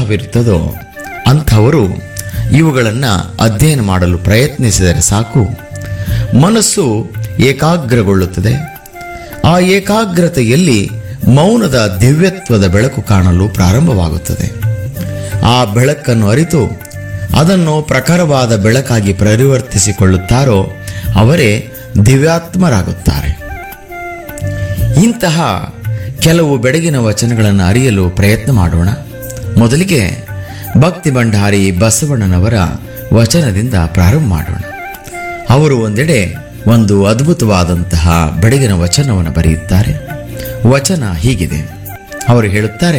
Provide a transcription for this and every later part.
ಉತ್ಸಾಹವಿರುತ್ತದೋ ಅಂಥವರು ಇವುಗಳನ್ನು ಅಧ್ಯಯನ ಮಾಡಲು ಪ್ರಯತ್ನಿಸಿದರೆ ಸಾಕು ಮನಸ್ಸು ಏಕಾಗ್ರಗೊಳ್ಳುತ್ತದೆ ಆ ಏಕಾಗ್ರತೆಯಲ್ಲಿ ಮೌನದ ದಿವ್ಯತ್ವದ ಬೆಳಕು ಕಾಣಲು ಪ್ರಾರಂಭವಾಗುತ್ತದೆ ಆ ಬೆಳಕನ್ನು ಅರಿತು ಅದನ್ನು ಪ್ರಖರವಾದ ಬೆಳಕಾಗಿ ಪರಿವರ್ತಿಸಿಕೊಳ್ಳುತ್ತಾರೋ ಅವರೇ ದಿವ್ಯಾತ್ಮರಾಗುತ್ತಾರೆ ಇಂತಹ ಕೆಲವು ಬೆಳಗಿನ ವಚನಗಳನ್ನು ಅರಿಯಲು ಪ್ರಯತ್ನ ಮಾಡೋಣ ಮೊದಲಿಗೆ ಭಕ್ತಿ ಭಂಡಾರಿ ಬಸವಣ್ಣನವರ ವಚನದಿಂದ ಪ್ರಾರಂಭ ಮಾಡೋಣ ಅವರು ಒಂದೆಡೆ ಒಂದು ಅದ್ಭುತವಾದಂತಹ ಬೆಳಗಿನ ವಚನವನ್ನು ಬರೆಯುತ್ತಾರೆ ವಚನ ಹೀಗಿದೆ ಅವರು ಹೇಳುತ್ತಾರೆ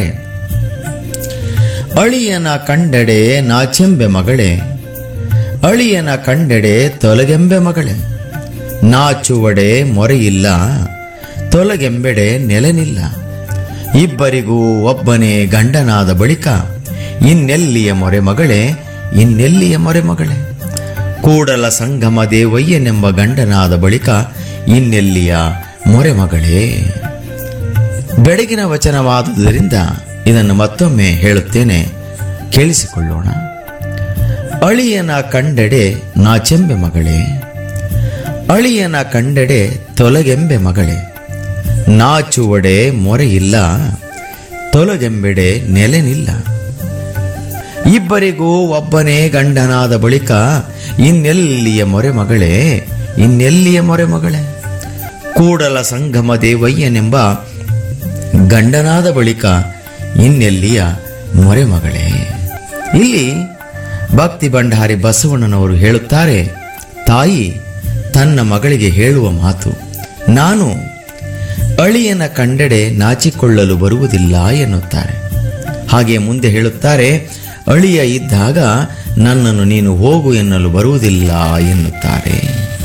ಅಳಿಯನ ಕಂಡೆಡೆ ನಾಚೆಂಬೆ ಮಗಳೇ ಅಳಿಯನ ಕಂಡೆಡೆ ತೊಲಗೆಂಬೆ ಮಗಳೇ ನಾಚುವಡೆ ಮೊರೆಯಿಲ್ಲ ತೊಲಗೆಂಬೆಡೆ ನೆಲೆನಿಲ್ಲ ಇಬ್ಬರಿಗೂ ಒಬ್ಬನೇ ಗಂಡನಾದ ಬಳಿಕ ಇನ್ನೆಲ್ಲಿಯ ಮೊರೆ ಮಗಳೇ ಇನ್ನೆಲ್ಲಿಯ ಮೊರೆ ಮಗಳೇ ಕೂಡಲ ಸಂಗಮ ದೇವಯ್ಯನೆಂಬ ಗಂಡನಾದ ಬಳಿಕ ಇನ್ನೆಲ್ಲಿಯ ಮೊರೆ ಮಗಳೇ ಬೆಳಗಿನ ವಚನವಾದುದರಿಂದ ಇದನ್ನು ಮತ್ತೊಮ್ಮೆ ಹೇಳುತ್ತೇನೆ ಕೇಳಿಸಿಕೊಳ್ಳೋಣ ಅಳಿಯನ ಕಂಡೆಡೆ ನಾಚೆಂಬೆ ಮಗಳೇ ಅಳಿಯನ ಕಂಡೆಡೆ ತೊಲಗೆಂಬೆ ಮಗಳೇ ನಾಚುವಡೆ ಮೊರೆಯಿಲ್ಲ ತೊಲಗೆಂಬೆಡೆ ನೆಲೆನಿಲ್ಲ ಇಬ್ಬರಿಗೂ ಒಬ್ಬನೇ ಗಂಡನಾದ ಬಳಿಕ ಇನ್ನೆಲ್ಲಿಯ ಮೊರೆ ಮಗಳೇ ಇನ್ನೆಲ್ಲಿಯ ಮೊರೆ ಮಗಳೇ ಕೂಡಲ ಸಂಗಮ ದೇವಯ್ಯನೆಂಬ ಗಂಡನಾದ ಬಳಿಕ ಇನ್ನೆಲ್ಲಿಯ ಮೊರೆ ಮಗಳೇ ಇಲ್ಲಿ ಭಕ್ತಿ ಭಂಡಾರಿ ಬಸವಣ್ಣನವರು ಹೇಳುತ್ತಾರೆ ತಾಯಿ ತನ್ನ ಮಗಳಿಗೆ ಹೇಳುವ ಮಾತು ನಾನು ಅಳಿಯನ ಕಂಡೆಡೆ ನಾಚಿಕೊಳ್ಳಲು ಬರುವುದಿಲ್ಲ ಎನ್ನುತ್ತಾರೆ ಹಾಗೆ ಮುಂದೆ ಹೇಳುತ್ತಾರೆ ಅಳಿಯ ಇದ್ದಾಗ ನನ್ನನ್ನು ನೀನು ಹೋಗು ಎನ್ನಲು ಬರುವುದಿಲ್ಲ ಎನ್ನುತ್ತಾರೆ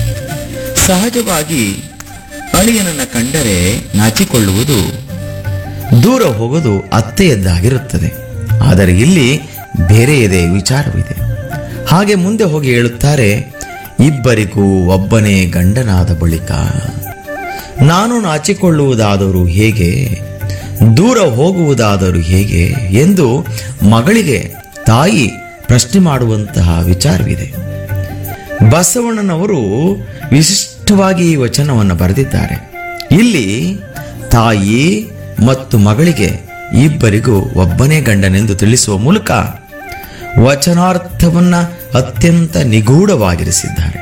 ಸಹಜವಾಗಿ ಅಳಿಯನನ್ನ ಕಂಡರೆ ನಾಚಿಕೊಳ್ಳುವುದು ದೂರ ಹೋಗೋದು ಅತ್ತೆಯದ್ದಾಗಿರುತ್ತದೆ ಆದರೆ ಇಲ್ಲಿ ಬೇರೆಯದೇ ವಿಚಾರವಿದೆ ಹಾಗೆ ಮುಂದೆ ಹೋಗಿ ಹೇಳುತ್ತಾರೆ ಇಬ್ಬರಿಗೂ ಒಬ್ಬನೇ ಗಂಡನಾದ ಬಳಿಕ ನಾನು ನಾಚಿಕೊಳ್ಳುವುದಾದರೂ ಹೇಗೆ ದೂರ ಹೋಗುವುದಾದರೂ ಹೇಗೆ ಎಂದು ಮಗಳಿಗೆ ತಾಯಿ ಪ್ರಶ್ನೆ ಮಾಡುವಂತಹ ವಿಚಾರವಿದೆ ಬಸವಣ್ಣನವರು ವಿಶಿಷ್ಟವಾಗಿ ಈ ವಚನವನ್ನು ಬರೆದಿದ್ದಾರೆ ಇಲ್ಲಿ ತಾಯಿ ಮತ್ತು ಮಗಳಿಗೆ ಇಬ್ಬರಿಗೂ ಒಬ್ಬನೇ ಗಂಡನೆಂದು ತಿಳಿಸುವ ಮೂಲಕ ವಚನಾರ್ಥವನ್ನ ಅತ್ಯಂತ ನಿಗೂಢವಾಗಿರಿಸಿದ್ದಾರೆ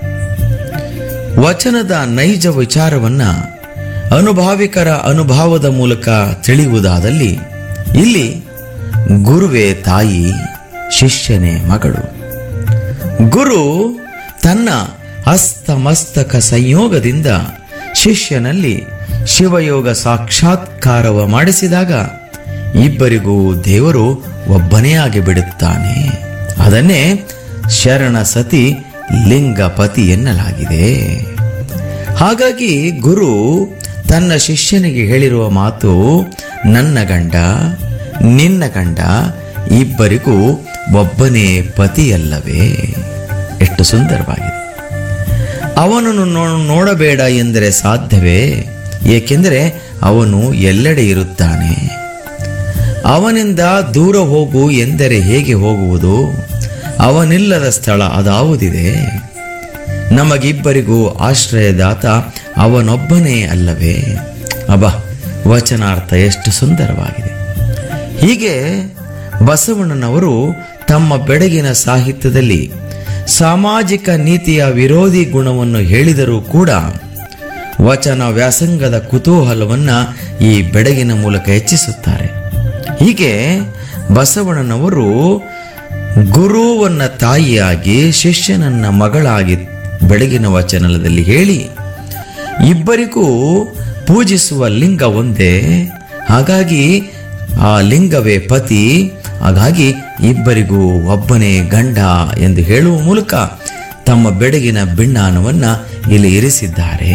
ವಚನದ ನೈಜ ವಿಚಾರವನ್ನ ಅನುಭಾವಿಕರ ಅನುಭವದ ಮೂಲಕ ತಿಳಿಯುವುದಾದಲ್ಲಿ ಇಲ್ಲಿ ಗುರುವೇ ತಾಯಿ ಶಿಷ್ಯನೇ ಮಗಳು ಗುರು ತನ್ನ ಹಸ್ತಮಸ್ತಕ ಸಂಯೋಗದಿಂದ ಶಿಷ್ಯನಲ್ಲಿ ಶಿವಯೋಗ ಸಾಕ್ಷಾತ್ಕಾರವ ಮಾಡಿಸಿದಾಗ ಇಬ್ಬರಿಗೂ ದೇವರು ಒಬ್ಬನೇ ಆಗಿ ಬಿಡುತ್ತಾನೆ ಅದನ್ನೇ ಶರಣ ಸತಿ ಲಿಂಗಪತಿ ಎನ್ನಲಾಗಿದೆ ಹಾಗಾಗಿ ಗುರು ತನ್ನ ಶಿಷ್ಯನಿಗೆ ಹೇಳಿರುವ ಮಾತು ನನ್ನ ಗಂಡ ನಿನ್ನ ಗಂಡ ಇಬ್ಬರಿಗೂ ಒಬ್ಬನೇ ಪತಿಯಲ್ಲವೇ ಎಷ್ಟು ಸುಂದರವಾಗಿದೆ ಅವನನ್ನು ನೋ- ನೋಡಬೇಡ ಎಂದರೆ ಸಾಧ್ಯವೇ ಏಕೆಂದರೆ ಅವನು ಎಲ್ಲೆಡೆ ಇರುತ್ತಾನೆ ಅವನಿಂದ ದೂರ ಹೋಗು ಎಂದರೆ ಹೇಗೆ ಹೋಗುವುದು ಅವನಿಲ್ಲದ ಸ್ಥಳ ಅದಾವುದಿದೆ ನಮಗಿಬ್ಬರಿಗೂ ಆಶ್ರಯದಾತ ಅವನೊಬ್ಬನೇ ಅಲ್ಲವೇ ಅಬ್ಬ ವಚನಾರ್ಥ ಎಷ್ಟು ಸುಂದರವಾಗಿದೆ ಹೀಗೆ ಬಸವಣ್ಣನವರು ತಮ್ಮ ಬೆಡಗಿನ ಸಾಹಿತ್ಯದಲ್ಲಿ ಸಾಮಾಜಿಕ ನೀತಿಯ ವಿರೋಧಿ ಗುಣವನ್ನು ಹೇಳಿದರೂ ಕೂಡ ವಚನ ವ್ಯಾಸಂಗದ ಕುತೂಹಲವನ್ನ ಈ ಬೆಡಗಿನ ಮೂಲಕ ಹೆಚ್ಚಿಸುತ್ತಾರೆ ಹೀಗೆ ಬಸವಣ್ಣನವರು ಗುರುವನ್ನ ತಾಯಿಯಾಗಿ ಶಿಷ್ಯನನ್ನ ಮಗಳಾಗಿ ಬೆಳಗಿನ ವಚನದಲ್ಲಿ ಹೇಳಿ ಇಬ್ಬರಿಗೂ ಪೂಜಿಸುವ ಲಿಂಗ ಒಂದೇ ಹಾಗಾಗಿ ಆ ಲಿಂಗವೇ ಪತಿ ಹಾಗಾಗಿ ಇಬ್ಬರಿಗೂ ಒಬ್ಬನೇ ಗಂಡ ಎಂದು ಹೇಳುವ ಮೂಲಕ ತಮ್ಮ ಬೆಡಗಿನ ಬಿಣ್ಣಾನವನ್ನ ಇಲ್ಲಿ ಇರಿಸಿದ್ದಾರೆ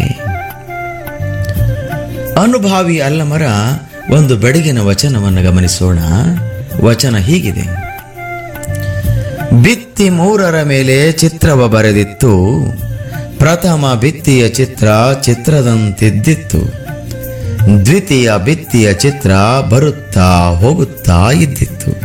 ಅನುಭಾವಿ ಅಲ್ಲಮರ ಒಂದು ಬೆಡಗಿನ ವಚನವನ್ನು ಗಮನಿಸೋಣ ವಚನ ಹೀಗಿದೆ ಬಿತ್ತಿ ಮೂರರ ಮೇಲೆ ಚಿತ್ರವ ಬರೆದಿತ್ತು ಪ್ರಥಮ ಬಿತ್ತಿಯ ಚಿತ್ರ ಚಿತ್ರದಂತಿದ್ದಿತ್ತು ದ್ವಿತೀಯ ಬಿತ್ತಿಯ ಚಿತ್ರ ಬರುತ್ತಾ ಹೋಗುತ್ತಾ ಇದ್ದಿತ್ತು